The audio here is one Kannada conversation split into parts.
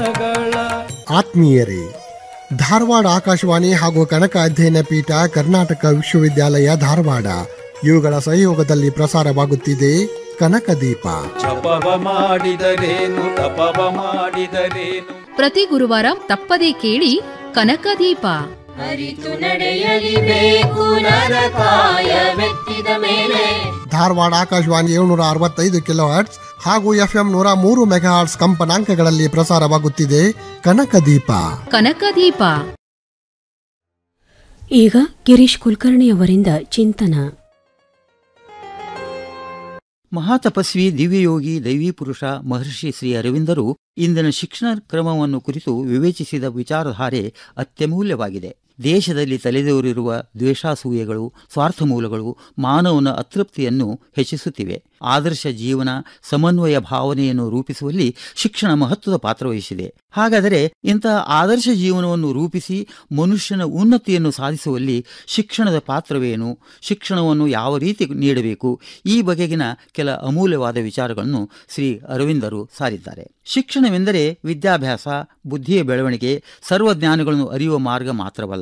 ಗುಣಗಳ ಆತ್ಮೀಯರೇ ಧಾರವಾಡ ಆಕಾಶವಾಣಿ ಹಾಗೂ ಕನಕ ಅಧ್ಯಯನ ಪೀಠ ಕರ್ನಾಟಕ ವಿಶ್ವವಿದ್ಯಾಲಯ ಧಾರವಾಡ ಇವುಗಳ ಸಹಯೋಗದಲ್ಲಿ ಪ್ರಸಾರವಾಗುತ್ತಿದೆ ಕನಕ ದೀಪ ಜಪವ ಮಾಡಿದರೇನು ತಪವ ಮಾಡಿದರೇನು ಪ್ರತಿ ಗುರುವಾರ ತಪ್ಪದೇ ಕೇಳಿ ಕನಕದೀಪ ಅರಿತು ನಡೆಯಲಿಬೇಕು ನರಕಾಯವೆತ್ತಿದ ಮೇಲೆ ಧಾರವಾಡ ಆಕಾಶವಾಣಿ ಏಳ್ನೂರ ಅರವತ್ತೈದು ಕಿಲೋ ಹರ್ಟ್ಸ್ ಹಾಗೂ ಎಫ್ಎಂ ನೂರ ಮೂರು ಮೆಗಾಹರ್ಟ್ಸ್ ಕಂಪನಾಂಕಗಳಲ್ಲಿ ಪ್ರಸಾರವಾಗುತ್ತಿದೆ ಕನಕ ದೀಪ ಕನಕದೀಪ ಈಗ ಗಿರೀಶ್ ಕುಲಕರ್ಣಿಯವರಿಂದ ಚಿಂತನ ಮಹಾತಪಸ್ವಿ ದಿವ್ಯಯೋಗಿ ದೈವಿ ಪುರುಷ ಮಹರ್ಷಿ ಶ್ರೀ ಅರವಿಂದರು ಇಂದಿನ ಶಿಕ್ಷಣ ಕ್ರಮವನ್ನು ಕುರಿತು ವಿವೇಚಿಸಿದ ವಿಚಾರಧಾರೆ ಅತ್ಯಮೂಲ್ಯವಾಗಿದೆ ದೇಶದಲ್ಲಿ ತಲೆದೋರಿರುವ ದ್ವೇಷಾಸೂಯೆಗಳು ಸ್ವಾರ್ಥ ಮೂಲಗಳು ಮಾನವನ ಅತೃಪ್ತಿಯನ್ನು ಹೆಚ್ಚಿಸುತ್ತಿವೆ ಆದರ್ಶ ಜೀವನ ಸಮನ್ವಯ ಭಾವನೆಯನ್ನು ರೂಪಿಸುವಲ್ಲಿ ಶಿಕ್ಷಣ ಮಹತ್ವದ ಪಾತ್ರ ವಹಿಸಿದೆ ಹಾಗಾದರೆ ಇಂತಹ ಆದರ್ಶ ಜೀವನವನ್ನು ರೂಪಿಸಿ ಮನುಷ್ಯನ ಉನ್ನತಿಯನ್ನು ಸಾಧಿಸುವಲ್ಲಿ ಶಿಕ್ಷಣದ ಪಾತ್ರವೇನು ಶಿಕ್ಷಣವನ್ನು ಯಾವ ರೀತಿ ನೀಡಬೇಕು ಈ ಬಗೆಗಿನ ಕೆಲ ಅಮೂಲ್ಯವಾದ ವಿಚಾರಗಳನ್ನು ಶ್ರೀ ಅರವಿಂದರು ಸಾರಿದ್ದಾರೆ ಶಿಕ್ಷಣವೆಂದರೆ ವಿದ್ಯಾಭ್ಯಾಸ ಬುದ್ಧಿಯ ಬೆಳವಣಿಗೆ ಸರ್ವಜ್ಞಾನಗಳನ್ನು ಅರಿಯುವ ಮಾರ್ಗ ಮಾತ್ರವಲ್ಲ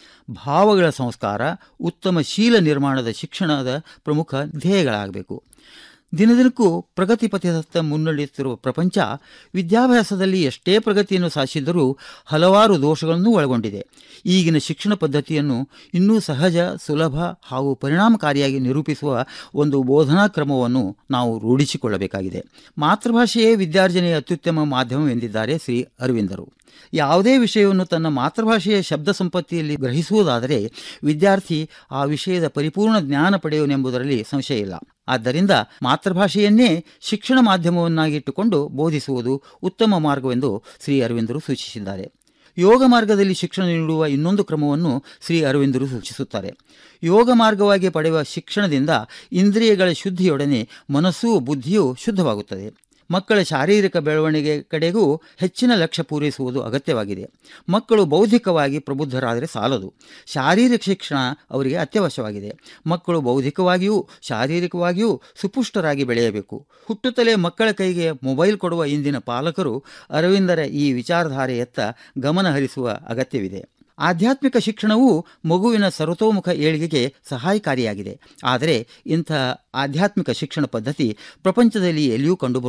ಭಾವಗಳ ಸಂಸ್ಕಾರ ಉತ್ತಮ ಶೀಲ ನಿರ್ಮಾಣದ ಶಿಕ್ಷಣದ ಪ್ರಮುಖ ಧ್ಯೇಯಗಳಾಗಬೇಕು ದಿನದಿನಕ್ಕೂ ಪ್ರಗತಿ ಪಥದತ್ತ ಮುನ್ನಡೆಯುತ್ತಿರುವ ಪ್ರಪಂಚ ವಿದ್ಯಾಭ್ಯಾಸದಲ್ಲಿ ಎಷ್ಟೇ ಪ್ರಗತಿಯನ್ನು ಸಾಧಿಸಿದರೂ ಹಲವಾರು ದೋಷಗಳನ್ನು ಒಳಗೊಂಡಿದೆ ಈಗಿನ ಶಿಕ್ಷಣ ಪದ್ಧತಿಯನ್ನು ಇನ್ನೂ ಸಹಜ ಸುಲಭ ಹಾಗೂ ಪರಿಣಾಮಕಾರಿಯಾಗಿ ನಿರೂಪಿಸುವ ಒಂದು ಬೋಧನಾ ಕ್ರಮವನ್ನು ನಾವು ರೂಢಿಸಿಕೊಳ್ಳಬೇಕಾಗಿದೆ ಮಾತೃಭಾಷೆಯೇ ವಿದ್ಯಾರ್ಜನೆಯ ಅತ್ಯುತ್ತಮ ಮಾಧ್ಯಮವೆಂದಿದ್ದಾರೆ ಶ್ರೀ ಅರವಿಂದರು ಯಾವುದೇ ವಿಷಯವನ್ನು ತನ್ನ ಮಾತೃಭಾಷೆಯ ಶಬ್ದ ಸಂಪತ್ತಿಯಲ್ಲಿ ಗ್ರಹಿಸುವುದಾದರೆ ವಿದ್ಯಾರ್ಥಿ ಆ ವಿಷಯದ ಪರಿಪೂರ್ಣ ಜ್ಞಾನ ಪಡೆಯುವನೆಂಬುದರಲ್ಲಿ ಸಂಶಯ ಇಲ್ಲ ಆದ್ದರಿಂದ ಮಾತೃಭಾಷೆಯನ್ನೇ ಶಿಕ್ಷಣ ಮಾಧ್ಯಮವನ್ನಾಗಿಟ್ಟುಕೊಂಡು ಬೋಧಿಸುವುದು ಉತ್ತಮ ಮಾರ್ಗವೆಂದು ಶ್ರೀ ಅರವಿಂದರು ಸೂಚಿಸಿದ್ದಾರೆ ಯೋಗ ಮಾರ್ಗದಲ್ಲಿ ಶಿಕ್ಷಣ ನೀಡುವ ಇನ್ನೊಂದು ಕ್ರಮವನ್ನು ಶ್ರೀ ಅರವಿಂದರು ಸೂಚಿಸುತ್ತಾರೆ ಯೋಗ ಮಾರ್ಗವಾಗಿ ಪಡೆಯುವ ಶಿಕ್ಷಣದಿಂದ ಇಂದ್ರಿಯಗಳ ಶುದ್ಧಿಯೊಡನೆ ಮನಸ್ಸು ಬುದ್ಧಿಯೂ ಶುದ್ಧವಾಗುತ್ತದೆ ಮಕ್ಕಳ ಶಾರೀರಿಕ ಬೆಳವಣಿಗೆ ಕಡೆಗೂ ಹೆಚ್ಚಿನ ಲಕ್ಷ್ಯ ಪೂರೈಸುವುದು ಅಗತ್ಯವಾಗಿದೆ ಮಕ್ಕಳು ಬೌದ್ಧಿಕವಾಗಿ ಪ್ರಬುದ್ಧರಾದರೆ ಸಾಲದು ಶಾರೀರಿಕ ಶಿಕ್ಷಣ ಅವರಿಗೆ ಅತ್ಯವಶ್ಯವಾಗಿದೆ ಮಕ್ಕಳು ಬೌದ್ಧಿಕವಾಗಿಯೂ ಶಾರೀರಿಕವಾಗಿಯೂ ಸುಪುಷ್ಟರಾಗಿ ಬೆಳೆಯಬೇಕು ಹುಟ್ಟುತ್ತಲೇ ಮಕ್ಕಳ ಕೈಗೆ ಮೊಬೈಲ್ ಕೊಡುವ ಇಂದಿನ ಪಾಲಕರು ಅರವಿಂದರ ಈ ವಿಚಾರಧಾರೆಯತ್ತ ಗಮನ ಹರಿಸುವ ಅಗತ್ಯವಿದೆ ಆಧ್ಯಾತ್ಮಿಕ ಶಿಕ್ಷಣವು ಮಗುವಿನ ಸರ್ವತೋಮುಖ ಏಳಿಗೆಗೆ ಸಹಾಯಕಾರಿಯಾಗಿದೆ ಆದರೆ ಇಂಥ ಆಧ್ಯಾತ್ಮಿಕ ಶಿಕ್ಷಣ ಪದ್ಧತಿ ಪ್ರಪಂಚದಲ್ಲಿ ಎಲ್ಲಿಯೂ ಕಂಡುಬರುವುದಿಲ್ಲ